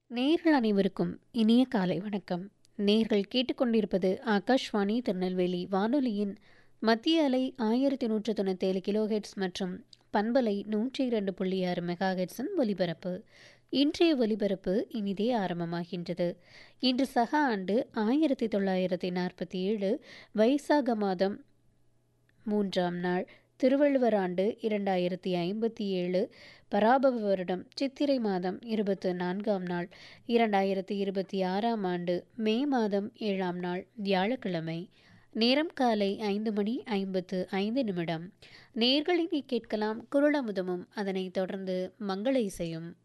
நேர்கள் அனைவருக்கும் இனிய காலை வணக்கம் நேர்கள் கேட்டுக்கொண்டிருப்பது ஆகாஷ்வாணி திருநெல்வேலி வானொலியின் மத்திய அலை ஆயிரத்தி நூற்று தொண்ணூத்தேழு கிலோஹெட்ஸ் மற்றும் பண்பலை நூற்றி இரண்டு புள்ளி ஆறு மெகாஹெட்ஸின் ஒலிபரப்பு இன்றைய ஒலிபரப்பு இனிதே ஆரம்பமாகின்றது இன்று சக ஆண்டு ஆயிரத்தி தொள்ளாயிரத்தி நாற்பத்தி ஏழு வைசாக மாதம் மூன்றாம் நாள் திருவள்ளுவர் ஆண்டு இரண்டாயிரத்தி ஐம்பத்தி ஏழு பராபவ வருடம் சித்திரை மாதம் இருபத்து நான்காம் நாள் இரண்டாயிரத்தி இருபத்தி ஆறாம் ஆண்டு மே மாதம் ஏழாம் நாள் வியாழக்கிழமை நேரம் காலை ஐந்து மணி ஐம்பத்து ஐந்து நிமிடம் நேர்களினை கேட்கலாம் குரலமுதமும் அதனைத் தொடர்ந்து மங்கள இசையும்